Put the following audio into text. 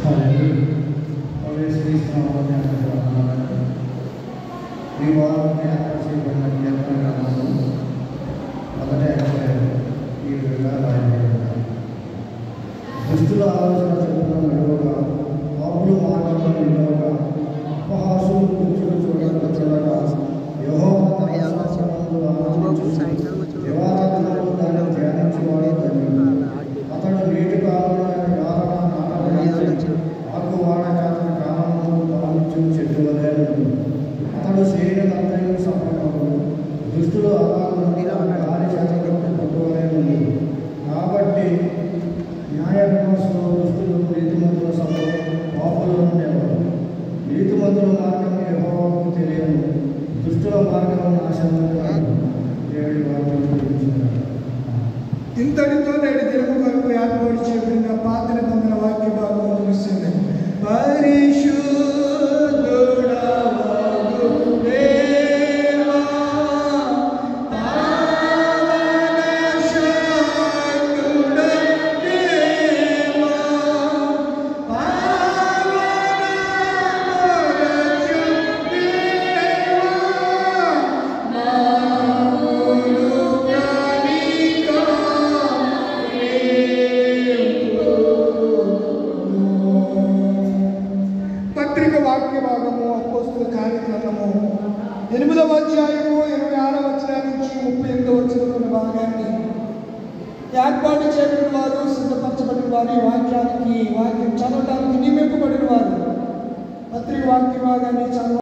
ఈ వారం ఏర్పాటు చేయబడిన కీర్తన గ్రంథంలో మొదటి అధ్యాయం ఈ విధంగా రాయబడింది దుష్టుల ఆలోచన చెప్పున నడువగా పాపులు మాటలను వినవగా అపహాసులు కూర్చుని చూడక చూడక యెహోవా తన శాసనములను ఆనందించు. దివారాత్రులు దాన్ని ధ్యానించువాడు ధన్యుడు. అతడు నీటి కాలువలను గారణ నాటవేసి, ఆకు వాడక అతని కాలమును పాలించు చెట్టు వలె ఉండును. అతడు చేయనంతయు సఫలమగును. దుష్టులు అలాగున గాలి చేతలకు పట్టువలే ఉండును. కాబట్టి న్యాయవిమర్శలో దుష్టులు నీతిమంతుల సభలో పాపులు ఉండేవారు నీతిమంతుల మార్గం యెహోవాకు తెలియను దుష్టుల మార్గం నాశనం దేవుడి వాక్యం గురించినారు. ఇంతటితో నేడు తెలుగు వరకు ఏర్పాటు చేయబడిన పాత నిబంధన వాక్య భాగం ముగిసింది పరిశుద్ధుడవగు దేవా, పావనశక్తుడ దేవా, పావనమోరచు దేవా, మామూలు కనికా పత్రిక వాక్య భాగము అపోస్తుల కార్యక్రమము ఎనిమిదవ అధ్యాయము ఇరవై ఆరవ వచనం నుంచి ముప్పై ఎనిమిదవ వచనం భాగాన్ని ఏర్పాటు చేయబడిన వారు సిద్ధపరచబడిన వారు ఈ వాక్యానికి వాక్యం చదవడానికి నియమింపబడిన వారు పత్రిక వాక్య భాగాన్ని చదవ